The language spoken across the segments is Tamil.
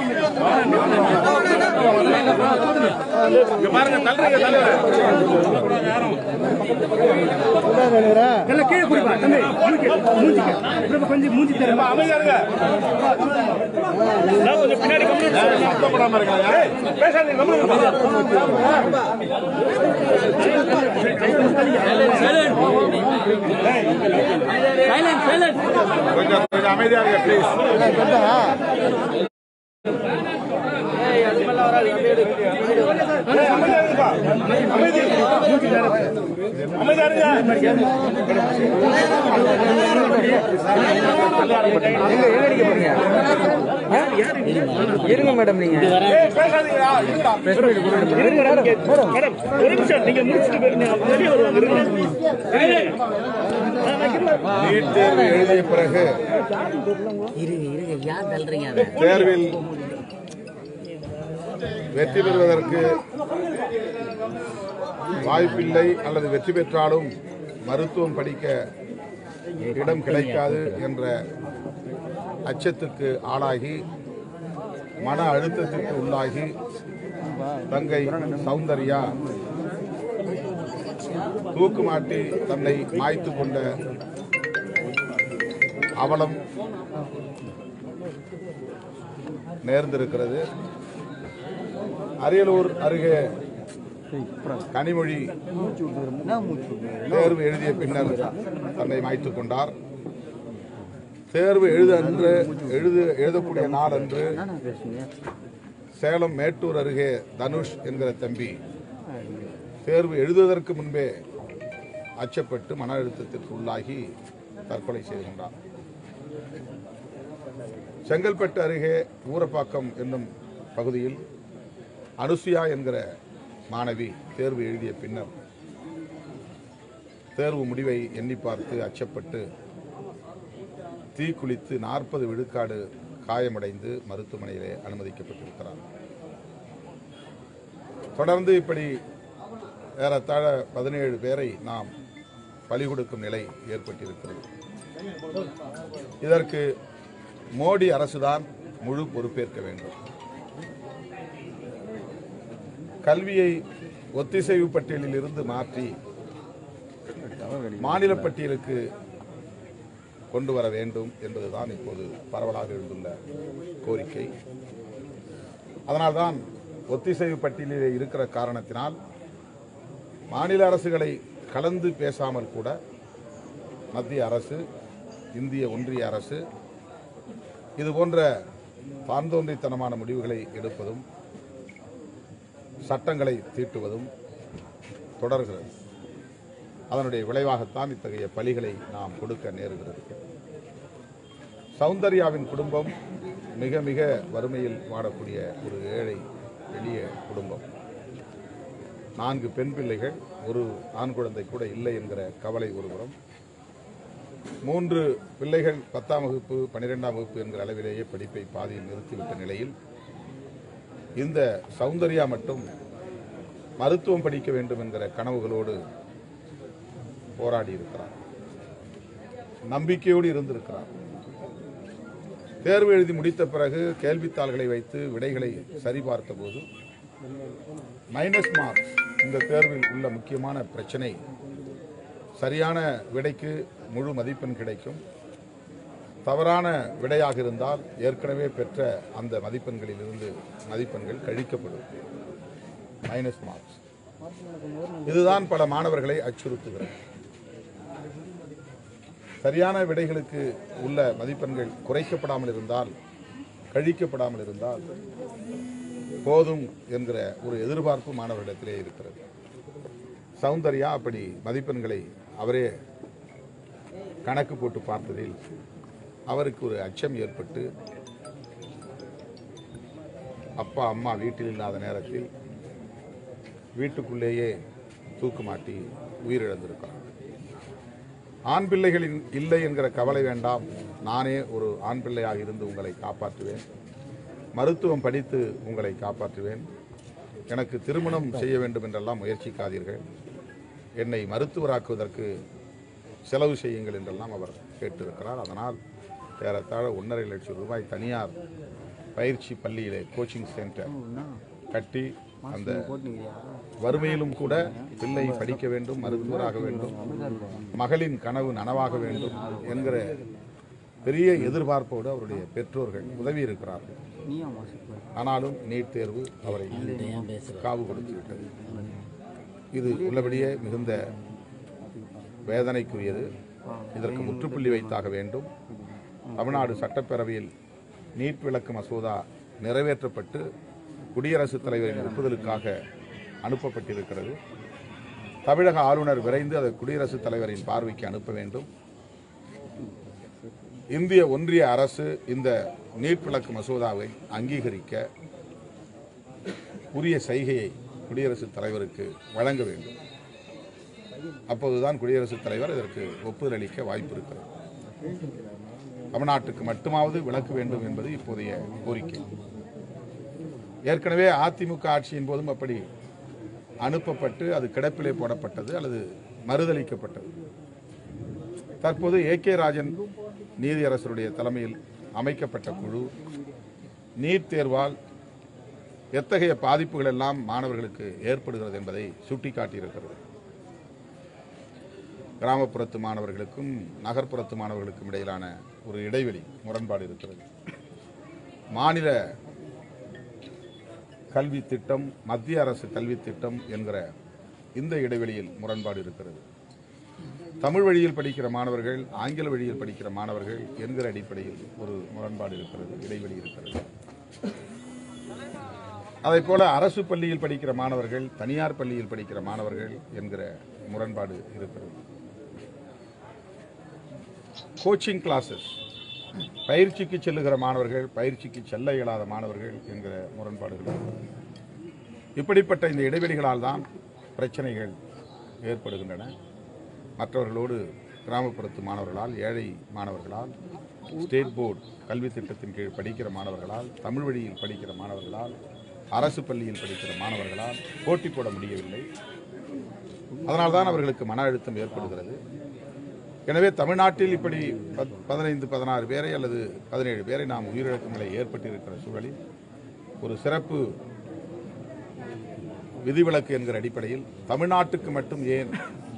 எல்லாம் கீழே குடிப்பா தம்பி மூஞ்சி மூஞ்சிக்க இப்ப கொஞ்சம் மூஞ்சி தருமா கொஞ்சம் பின்னாடி கொஞ்சம் கொஞ்சம் அமைதியா இருங்க ப்ளீஸ் இருங்க மேடம் நீங்க மேடம் ஒரு நிமிஷம் நீங்க முடிச்சுட்டு போயிருங்க வெளியே வருவாங்க நீட் தேர்வு எழுதிய பிறகு இருங்க இருங்க ஏன் தள்ளுறீங்க அதை தேர்வில் வெற்றி பெறுவதற்கு வாய்ப்பில்லை அல்லது வெற்றி பெற்றாலும் மருத்துவம் படிக்க இடம் கிடைக்காது என்ற அச்சத்துக்கு ஆளாகி மன அழுத்தத்திற்கு உள்ளாகி தங்கை சௌந்தர்யா தூக்குமாட்டி தன்னை மாய்த்து கொண்ட அவலம் நேர்ந்திருக்கிறது அரியலூர் அருகே கனிமொழி தேர்வு எழுதிய பின்னர் தன்னை மாய்த்துக் கொண்டார் தேர்வு எழுத அன்று எழுது எழுதக்கூடிய நாள் அன்று சேலம் மேட்டூர் அருகே தனுஷ் என்கிற தம்பி தேர்வு எழுதுவதற்கு முன்பே அச்சப்பட்டு மன அழுத்தத்திற்கு உள்ளாகி தற்கொலை செய்து கொண்டார் செங்கல்பட்டு அருகே ஊரப்பாக்கம் என்னும் பகுதியில் அனுசுயா என்கிற மாணவி தேர்வு எழுதிய பின்னர் தேர்வு முடிவை எண்ணி பார்த்து அச்சப்பட்டு தீக்குளித்து நாற்பது விழுக்காடு காயமடைந்து மருத்துவமனையிலே அனுமதிக்கப்பட்டிருக்கிறார் தொடர்ந்து இப்படி ஏறத்தாழ பதினேழு பேரை நாம் பலி கொடுக்கும் நிலை ஏற்பட்டிருக்கிறது இதற்கு மோடி அரசுதான் முழு பொறுப்பேற்க வேண்டும் கல்வியை ஒத்திசைவு பட்டியலில் இருந்து மாற்றி மாநில பட்டியலுக்கு கொண்டு வர வேண்டும் என்பதுதான் இப்போது பரவலாக எழுந்துள்ள கோரிக்கை அதனால்தான் ஒத்திசைவு பட்டியலில் இருக்கிற காரணத்தினால் மாநில அரசுகளை கலந்து பேசாமல் கூட மத்திய அரசு இந்திய ஒன்றிய அரசு இது போன்ற தாந்தோன்றித்தனமான முடிவுகளை எடுப்பதும் சட்டங்களை தீட்டுவதும் தொடர்கிறது அதனுடைய விளைவாகத்தான் இத்தகைய பலிகளை நாம் கொடுக்க நேருகிறது சௌந்தர்யாவின் குடும்பம் மிக மிக வறுமையில் வாடக்கூடிய ஒரு ஏழை எளிய குடும்பம் நான்கு பெண் பிள்ளைகள் ஒரு ஆண் குழந்தை கூட இல்லை என்கிற கவலை ஒருபுறம் மூன்று பிள்ளைகள் பத்தாம் வகுப்பு பன்னிரெண்டாம் வகுப்பு என்கிற அளவிலேயே படிப்பை பாதியில் நிறுத்திவிட்ட நிலையில் இந்த சௌந்தர்யா மட்டும் மருத்துவம் படிக்க வேண்டும் என்கிற கனவுகளோடு போராடி இருக்கிறார் நம்பிக்கையோடு இருந்திருக்கிறார் தேர்வு எழுதி முடித்த பிறகு கேள்வித்தாள்களை வைத்து விடைகளை சரிபார்த்த போது மைனஸ் மார்க்ஸ் இந்த தேர்வில் உள்ள முக்கியமான பிரச்சனை சரியான விடைக்கு முழு மதிப்பெண் கிடைக்கும் தவறான விடையாக இருந்தால் ஏற்கனவே பெற்ற அந்த மதிப்பெண்களில் இருந்து மதிப்பெண்கள் கழிக்கப்படும் மைனஸ் மார்க்ஸ் இதுதான் பல மாணவர்களை அச்சுறுத்துகிறது சரியான விடைகளுக்கு உள்ள மதிப்பெண்கள் குறைக்கப்படாமல் இருந்தால் கழிக்கப்படாமல் இருந்தால் போதும் என்கிற ஒரு எதிர்பார்ப்பு மாணவரிடத்திலே இருக்கிறது சௌந்தர்யா அப்படி மதிப்பெண்களை அவரே கணக்கு போட்டு பார்த்ததில் அவருக்கு ஒரு அச்சம் ஏற்பட்டு அப்பா அம்மா வீட்டில் இல்லாத நேரத்தில் வீட்டுக்குள்ளேயே தூக்கு மாட்டி உயிரிழந்திருக்கிறார் ஆண் பிள்ளைகளின் இல்லை என்கிற கவலை வேண்டாம் நானே ஒரு ஆண் பிள்ளையாக இருந்து உங்களை காப்பாற்றுவேன் மருத்துவம் படித்து உங்களை காப்பாற்றுவேன் எனக்கு திருமணம் செய்ய வேண்டும் என்றெல்லாம் முயற்சிக்காதீர்கள் என்னை மருத்துவராக்குவதற்கு செலவு செய்யுங்கள் என்றெல்லாம் அவர் கேட்டிருக்கிறார் அதனால் ஏறத்தாழ ஒன்றரை லட்சம் ரூபாய் தனியார் பயிற்சி பள்ளியிலே கோச்சிங் சென்டர் கட்டி அந்த வறுமையிலும் கூட பிள்ளை படிக்க வேண்டும் மருத்துவராக வேண்டும் மகளின் கனவு நனவாக வேண்டும் என்கிற பெரிய எதிர்பார்ப்போடு அவருடைய பெற்றோர்கள் உதவி இருக்கிறார்கள் ஆனாலும் நீட் தேர்வு அவரை காவு கொடுத்து விட்டது இது உள்ளபடியே மிகுந்த வேதனைக்குரியது இதற்கு முற்றுப்புள்ளி வைத்தாக வேண்டும் தமிழ்நாடு சட்டப்பேரவையில் நீட் விளக்கு மசோதா நிறைவேற்றப்பட்டு குடியரசுத் தலைவரின் ஒப்புதலுக்காக அனுப்பப்பட்டிருக்கிறது தமிழக ஆளுநர் விரைந்து அதை குடியரசுத் தலைவரின் பார்வைக்கு அனுப்ப வேண்டும் இந்திய ஒன்றிய அரசு இந்த நீட் விளக்கு மசோதாவை அங்கீகரிக்க உரிய சைகையை குடியரசுத் தலைவருக்கு வழங்க வேண்டும் அப்போதுதான் குடியரசுத் தலைவர் இதற்கு ஒப்புதல் அளிக்க வாய்ப்பு இருக்கிறது தமிழ்நாட்டுக்கு மட்டுமாவது விளக்க வேண்டும் என்பது இப்போதைய கோரிக்கை ஏற்கனவே அதிமுக ஆட்சியின் போதும் அப்படி அனுப்பப்பட்டு அது கிடப்பிலே போடப்பட்டது அல்லது மறுதளிக்கப்பட்டது தற்போது ஏ கே ராஜன் நீதியரசருடைய தலைமையில் அமைக்கப்பட்ட குழு நீட் தேர்வால் எத்தகைய பாதிப்புகள் எல்லாம் மாணவர்களுக்கு ஏற்படுகிறது என்பதை சுட்டிக்காட்டியிருக்கிறது கிராமப்புறத்து மாணவர்களுக்கும் நகர்ப்புறத்து மாணவர்களுக்கும் இடையிலான ஒரு இடைவெளி முரண்பாடு இருக்கிறது மாநில கல்வி திட்டம் மத்திய அரசு கல்வி திட்டம் என்கிற இந்த இடைவெளியில் முரண்பாடு இருக்கிறது தமிழ் வழியில் படிக்கிற மாணவர்கள் ஆங்கில வழியில் படிக்கிற மாணவர்கள் என்கிற அடிப்படையில் ஒரு முரண்பாடு இருக்கிறது இடைவெளி இருக்கிறது அதை போல அரசு பள்ளியில் படிக்கிற மாணவர்கள் தனியார் பள்ளியில் படிக்கிற மாணவர்கள் என்கிற முரண்பாடு இருக்கிறது கோச்சிங் கிளாஸஸ் பயிற்சிக்கு செல்லுகிற மாணவர்கள் பயிற்சிக்கு செல்ல இயலாத மாணவர்கள் என்கிற முரண்பாடுகள் இருக்கிறது. இப்படிப்பட்ட இந்த இடைவெளிகளால் தான் பிரச்சனைகள் ஏற்படுகின்றன மற்றவர்களோடு கிராமப்புறத்து மாணவர்களால் ஏழை மாணவர்களால் ஸ்டேட் போர்டு கல்வி திட்டத்தின் கீழ் படிக்கிற மாணவர்களால் தமிழ் வழியில் படிக்கிற மாணவர்களால் அரசு பள்ளியில் படிக்கிற மாணவர்களால் போட்டி போட முடியவில்லை அதனால்தான் அவர்களுக்கு மன அழுத்தம் ஏற்படுகிறது எனவே தமிழ்நாட்டில் இப்படி பத்- பதினைந்து பதினாறு பேரை அல்லது பதினேழு பேரை நாம் உயிரிழக்கும் நிலை ஏற்பட்டிருக்கிற சூழலில் ஒரு சிறப்பு விதிவிலக்கு என்கிற அடிப்படையில் தமிழ்நாட்டுக்கு மட்டும் ஏன்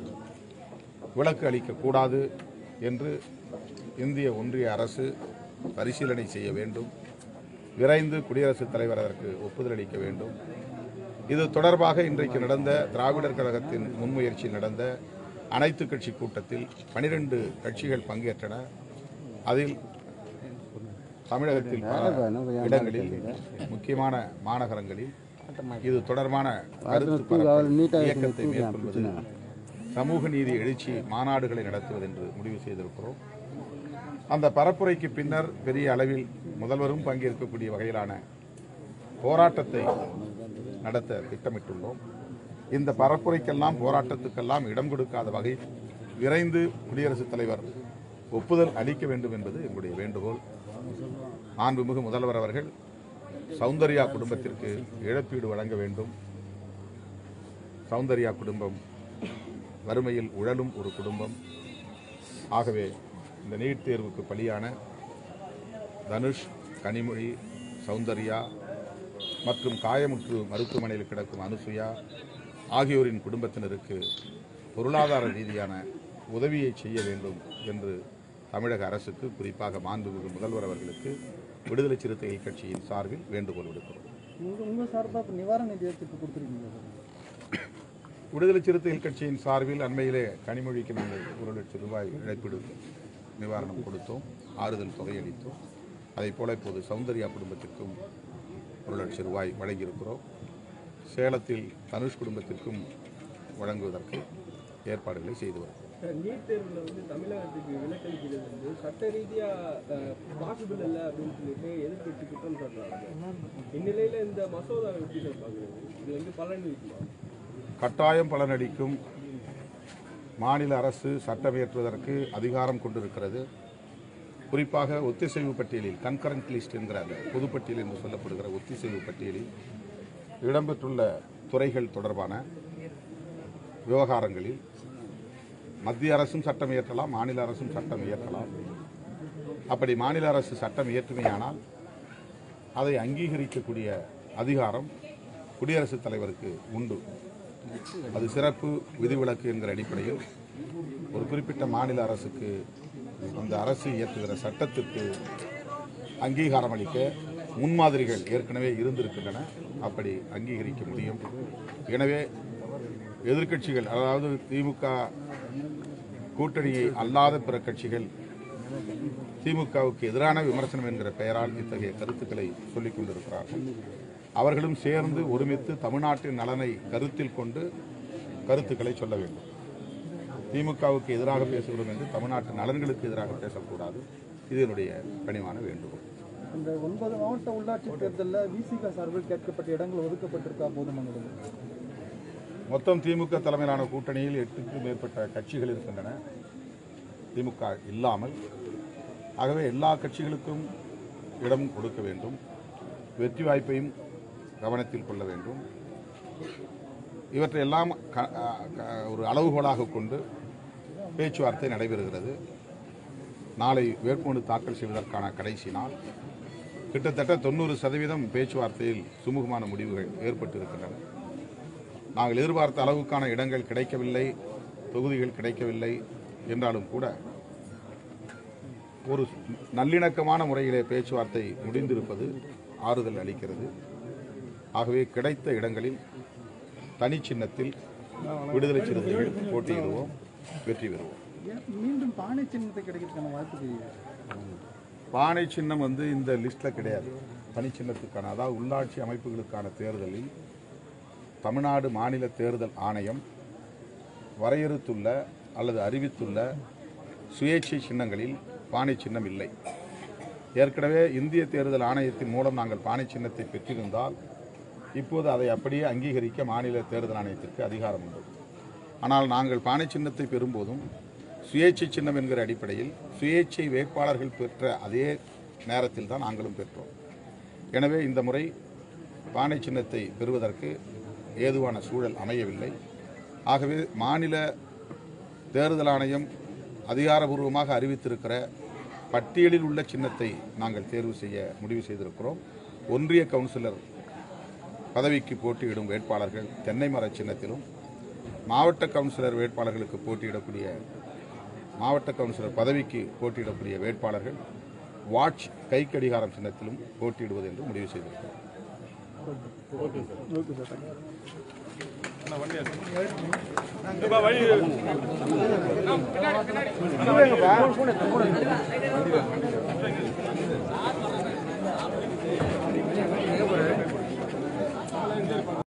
விலக்கு அளிக்கக்கூடாது என்று இந்திய ஒன்றிய அரசு பரிசீலனை செய்ய வேண்டும் விரைந்து குடியரசுத் தலைவர் அதற்கு ஒப்புதல் அளிக்க வேண்டும் இது தொடர்பாக இன்றைக்கு நடந்த திராவிடர் கழகத்தின் முன்முயற்சியில் நடந்த அனைத்து கட்சி கூட்டத்தில் பனிரெண்டு கட்சிகள் பங்கேற்றன அதில் தமிழகத்தில் பல இடங்களில் முக்கியமான மாநகரங்களில் இது தொடர்பான கருத்து பரப்பு இயக்கத்தை மேற்கொள்வது சமூக நீதி எழுச்சி மாநாடுகளை நடத்துவது என்று முடிவு செய்திருக்கிறோம் அந்த பரப்புரைக்கு பின்னர் பெரிய அளவில் முதல்வரும் பங்கேற்கக்கூடிய வகையிலான போராட்டத்தை நடத்த திட்டமிட்டுள்ளோம் இந்த பரப்புரைக்கெல்லாம் போராட்டத்துக்கெல்லாம் இடம் கொடுக்காத வகை விரைந்து குடியரசுத் தலைவர் ஒப்புதல் அளிக்க வேண்டும் என்பது எங்களுடைய வேண்டுகோள் மாண்புமிகு முதல்வர் அவர்கள் சௌந்தர்யா குடும்பத்திற்கு இழப்பீடு வழங்க வேண்டும் சௌந்தர்யா குடும்பம் வறுமையில் உழலும் ஒரு குடும்பம் ஆகவே இந்த நீட் தேர்வுக்கு பலியான தனுஷ் கனிமொழி சௌந்தர்யா மற்றும் காயமுற்று மருத்துவமனையில் கிடக்கும் அனுசுயா ஆகியோரின் குடும்பத்தினருக்கு பொருளாதார ரீதியான உதவியை செய்ய வேண்டும் என்று தமிழக அரசுக்கு குறிப்பாக மாண்புமிகு முதல்வர் அவர்களுக்கு விடுதலை சிறுத்தைகள் கட்சியின் சார்பில் வேண்டுகோள் விடுக்கிறோம் உங்க உங்க சார்பா இப்ப நிவாரண நிதி எடுத்து இப்ப கொடுத்துருக்கீங்க சார் விடுதலை சிறுத்தைகள் கட்சியின் சார்பில் அண்மையிலே கனிமொழிக்கு நாங்கள் ஒரு லட்சம் ரூபாய் இழப்பீடு நிவாரணம் கொடுத்தோம் ஆறுதல் தொகை அளித்தோம் அதே போல இப்போது சௌந்தர்யா குடும்பத்திற்கும் ஒரு லட்சம் ரூபாய் வழங்கியிருக்கிறோம் சேலத்தில் தனுஷ் குடும்பத்திற்கும் வழங்குவதற்கு ஏற்பாடுகளை செய்து வருகிறோம் நீட் தேர்வில் வந்து தமிழகத்துக்கு விலக்களிக்கிறது வந்து சட்ட ரீதியாக பாசிபிள் இல்லை அப்படின்னு சொல்லிட்டு எதிர்க்கட்சி குற்றம் சாட்டுறாங்க இந்நிலையில் இந்த மசோதாவை எப்படி சார் பார்க்குறது இது வந்து பலன் இருக்குமா கட்டாயம் பலனளிக்கும் மாநில அரசு சட்டம் இயற்றுவதற்கு அதிகாரம் கொண்டிருக்கிறது குறிப்பாக ஒத்திசைவு பட்டியலில் கன்கரண்ட் லிஸ்ட் என்கிற அந்த பொதுப்பட்டியல் என்று சொல்லப்படுகிற ஒத்திசைவு பட்டியலில் இடம்பெற்றுள்ள துறைகள் தொடர்பான விவகாரங்களில் மத்திய அரசும் சட்டம் இயற்றலாம் மாநில அரசும் சட்டம் இயற்றலாம் அப்படி மாநில அரசு சட்டம் இயற்றுமையானால் அதை அங்கீகரிக்கக்கூடிய அதிகாரம் குடியரசுத் தலைவருக்கு உண்டு அது சிறப்பு விதிவிலக்கு என்கிற அடிப்படையில் ஒரு குறிப்பிட்ட மாநில அரசுக்கு அந்த அரசு இயற்றுகிற சட்டத்திற்கு அங்கீகாரம் அளிக்க முன்மாதிரிகள் ஏற்கனவே இருந்திருக்கின்றன அப்படி அங்கீகரிக்க முடியும் எனவே எதிர்க்கட்சிகள் அதாவது திமுக கூட்டணியை அல்லாத பிற கட்சிகள் திமுகவுக்கு எதிரான விமர்சனம் என்கிற பெயரால் இத்தகைய கருத்துக்களை சொல்லிக் கொண்டிருக்கிறார்கள் அவர்களும் சேர்ந்து ஒருமித்து தமிழ்நாட்டின் நலனை கருத்தில் கொண்டு கருத்துக்களை சொல்ல வேண்டும் திமுகவுக்கு எதிராக பேசுகிறோம் என்று தமிழ்நாட்டு நலன்களுக்கு எதிராக பேசக்கூடாது இது என்னுடைய கனிவான வேண்டுகோள் இந்த ஒன்பது மாவட்ட உள்ளாட்சி தேர்தலில் விசிக சார்பில் கேட்கப்பட்ட இடங்கள் ஒதுக்கப்பட்டிருக்கா போதுமானது மொத்தம் திமுக தலைமையிலான கூட்டணியில் எட்டுக்கும் மேற்பட்ட கட்சிகள் இருக்கின்றன திமுக இல்லாமல் ஆகவே எல்லா கட்சிகளுக்கும் இடம் கொடுக்க வேண்டும் வெற்றி வாய்ப்பையும் கவனத்தில் கொள்ள வேண்டும் இவற்றையெல்லாம் க- அ- க- ஒரு அளவுகோலாக கொண்டு பேச்சுவார்த்தை நடைபெறுகிறது நாளை வேட்புமனு தாக்கல் செய்வதற்கான கடைசி நாள் கிட்டத்தட்ட தொண்ணூறு சதவீதம் பேச்சுவார்த்தையில் சுமூகமான முடிவுகள் ஏற்பட்டிருக்கின்றன நாங்கள் எதிர்பார்த்த அளவுக்கான இடங்கள் கிடைக்கவில்லை தொகுதிகள் கிடைக்கவில்லை என்றாலும் கூட ஒரு நல்லிணக்கமான முறையிலே பேச்சுவார்த்தை முடிந்திருப்பது ஆறுதல் அளிக்கிறது ஆகவே கிடைத்த இடங்களில் தனி சின்னத்தில் விடுதலை சிறுத்தைகள் போட்டியிடுவோம் வெற்றி பெறுவோம் ஏன் மீண்டும் பானை சின்னத்தை கிடைக்கிறதுக்கான வாய்ப்பு தெரியுது பானை சின்னம் வந்து இந்த லிஸ்ட்ல கிடையாது தனி சின்னத்துக்கான அதாவது உள்ளாட்சி அமைப்புகளுக்கான தேர்தலில் தமிழ்நாடு மாநில தேர்தல் ஆணையம் வரையறுத்துள்ள அல்லது அறிவித்துள்ள சுயேட்சை சின்னங்களில் பானை சின்னம் இல்லை ஏற்கனவே இந்திய தேர்தல் ஆணையத்தின் மூலம் நாங்கள் பானை சின்னத்தை பெற்றிருந்தால் இப்போது அதை அப்படியே அங்கீகரிக்க மாநில தேர்தல் ஆணையத்திற்கு அதிகாரம் உண்டு ஆனால் நாங்கள் பானை சின்னத்தை பெறும்போதும் சுயேட்சை சின்னம் என்கிற அடிப்படையில் சுயேட்சை வேட்பாளர்கள் பெற்ற அதே நேரத்தில் தான் நாங்களும் பெற்றோம் எனவே இந்த முறை பானை சின்னத்தை பெறுவதற்கு ஏதுவான சூழல் அமையவில்லை ஆகவே மாநில தேர்தல் ஆணையம் அதிகாரபூர்வமாக அறிவித்திருக்கிற பட்டியலில் உள்ள சின்னத்தை நாங்கள் தேர்வு செய்ய முடிவு செய்திருக்கிறோம் ஒன்றிய கவுன்சிலர் பதவிக்கு போட்டியிடும் வேட்பாளர்கள் தென்னை மர சின்னத்திலும் மாவட்ட கவுன்சிலர் வேட்பாளர்களுக்கு போட்டியிடக்கூடிய மாவட்ட கவுன்சிலர் பதவிக்கு போட்டியிடக்கூடிய வேட்பாளர்கள் வாட்ச் கைக்கடிகாரம் சின்னத்திலும் போட்டியிடுவது என்று முடிவு செய்திருக்கிறோம் வழி